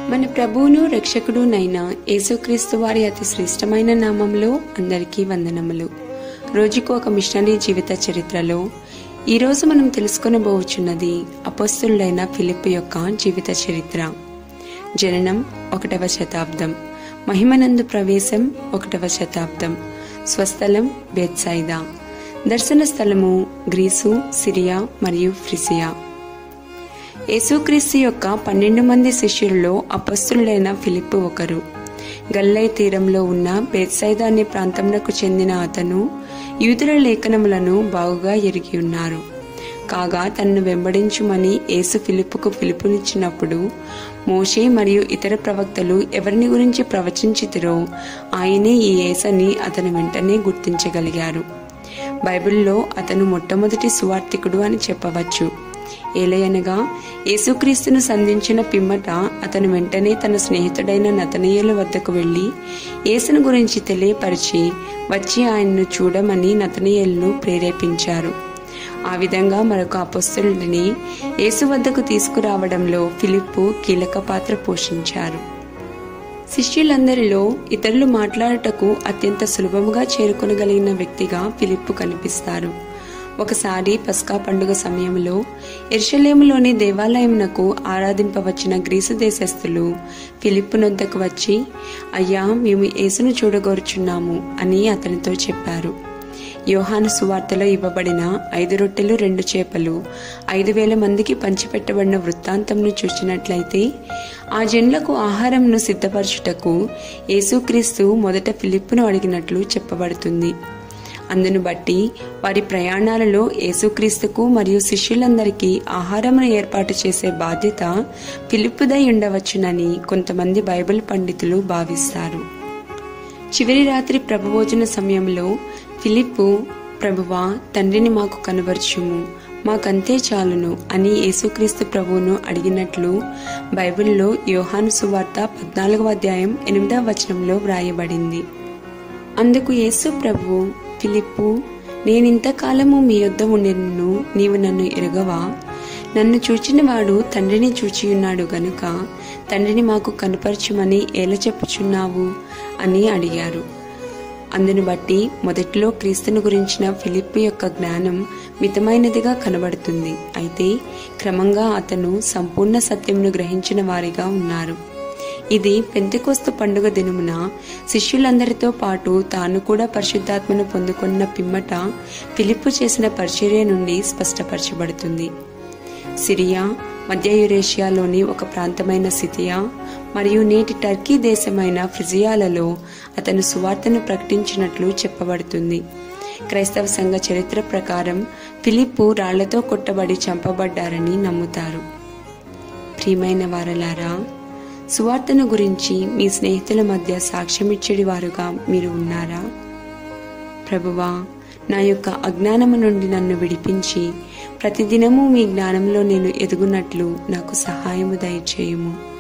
మన ప్రభువును రక్షకుడునైన యేసుక్రీస్తు వారి అతి శ్రేష్టమైన నామంలో అందరికీ వందనములు రోజుకు ఒక మిషనరీ జీవిత చరిత్రలో ఈరోజు మనం తెలుసుకొనబోచున్నది అపస్తులుడైన ఫిలిప్ యొక్క జీవిత చరిత్ర జననం ఒకటవ శతాబ్దం మహిమనందు ప్రవేశం ఒకటవ శతాబ్దం స్వస్థలం బెత్సైదా దర్శన స్థలము గ్రీసు సిరియా మరియు ఫ్రిసియా యేసుక్రీస్తు యొక్క పన్నెండు మంది శిష్యుల్లో అపస్తులుడైన ఫిలిప్పు ఒకరు గల్లై తీరంలో ఉన్న బేత్సైదా అనే ప్రాంతమునకు చెందిన అతను యూదుల లేఖనములను బాగుగా ఎరిగి ఉన్నారు కాగా తనను వెంబడించుమని యేసు ఫిలిప్పుకు పిలుపునిచ్చినప్పుడు మోషే మరియు ఇతర ప్రవక్తలు ఎవరిని గురించి ప్రవచించితిరో ఆయనే ఈ యేసని అతను వెంటనే గుర్తించగలిగారు బైబిల్లో అతను మొట్టమొదటి సువార్థికుడు అని చెప్పవచ్చు ఏలయనగా యేసుక్రీస్తును సంధించిన పిమ్మట అతను వెంటనే తన స్నేహితుడైన నతనయేలు వద్దకు వెళ్లి యేసును గురించి తెలియపరిచి వచ్చి ఆయన్ను చూడమని నతనయేలును ప్రేరేపించారు ఆ విధంగా మరొక అపస్తుడిని యేసు వద్దకు తీసుకురావడంలో ఫిలిప్పు కీలక పాత్ర పోషించారు శిష్యులందరిలో ఇతరులు మాట్లాడటకు అత్యంత సులభముగా చేరుకొనగలిగిన వ్యక్తిగా ఫిలిప్పు కనిపిస్తారు ఒకసారి పస్కా పండుగ సమయంలో ఎర్షలేములోని దేవాలయమునకు ఆరాధింపవచ్చిన గ్రీసు దేశస్థులు ఫిలిప్పు నొద్దకు వచ్చి అయ్యా మేము యేసును చూడగోరుచున్నాము అని అతనితో చెప్పారు యోహాను సువార్తలో ఇవ్వబడిన ఐదు రొట్టెలు రెండు చేపలు ఐదు వేల మందికి పంచిపెట్టబడిన వృత్తాంతంను చూసినట్లయితే ఆ జన్లకు ఆహారంను సిద్ధపరచుటకు యేసుక్రీస్తు మొదట ఫిలిప్పును అడిగినట్లు చెప్పబడుతుంది అందును బట్టి వారి ప్రయాణాలలో యేసుక్రీస్తుకు మరియు శిష్యులందరికీ ఆహారమును ఏర్పాటు చేసే బాధ్యత ఫిలిప్పుదై ఉండవచ్చునని కొంతమంది బైబిల్ పండితులు భావిస్తారు చివరి రాత్రి ప్రభుభోజన సమయంలో ఫిలిప్పు ప్రభువా తండ్రిని మాకు కనబరుచుము మాకంతే చాలును అని యేసుక్రీస్తు ప్రభువును అడిగినట్లు బైబిల్లో యోహాను సువార్త పద్నాలుగవ అధ్యాయం ఎనిమిదవ వచనంలో వ్రాయబడింది అందుకు యేసు ప్రభు ఫిలిప్పు నేనింతకాలము మీ యొద్ద ఉండినను నీవు నన్ను ఎరగవా నన్ను చూచినవాడు తండ్రిని చూచియున్నాడు గనుక తండ్రిని మాకు కనపరచుమని ఎలా చెప్పుచున్నావు అని అడిగారు అందును బట్టి మొదట్లో క్రీస్తుని గురించిన ఫిలిప్ యొక్క జ్ఞానం మితమైనదిగా కనబడుతుంది అయితే క్రమంగా అతను సంపూర్ణ సత్యంను గ్రహించిన వారిగా ఉన్నారు ఇది పెంతెకోస్తు పండుగ దినమున శిష్యులందరితో పాటు తాను కూడా పరిశుద్ధాత్మను పొందుకున్న పిమ్మట ఫిలిప్పు చేసిన పరిచర్య నుండి స్పష్టపరచబడుతుంది సిరియా మధ్య యురేషియాలోని ఒక ప్రాంతమైన సిథియా మరియు నేటి టర్కీ దేశమైన ఫ్రిజియాలలో అతను సువార్తను ప్రకటించినట్లు చెప్పబడుతుంది క్రైస్తవ సంఘ చరిత్ర ప్రకారం ఫిలిప్పు రాళ్లతో కొట్టబడి చంపబడ్డారని నమ్ముతారు ప్రియమైన వారలారా సువార్తను గురించి మీ స్నేహితుల మధ్య సాక్ష్యమిచ్చడి వారుగా మీరు ఉన్నారా ప్రభువా నా యొక్క అజ్ఞానము నుండి నన్ను విడిపించి ప్రతిదినము మీ జ్ఞానంలో నేను ఎదుగునట్లు నాకు సహాయము దయచేయము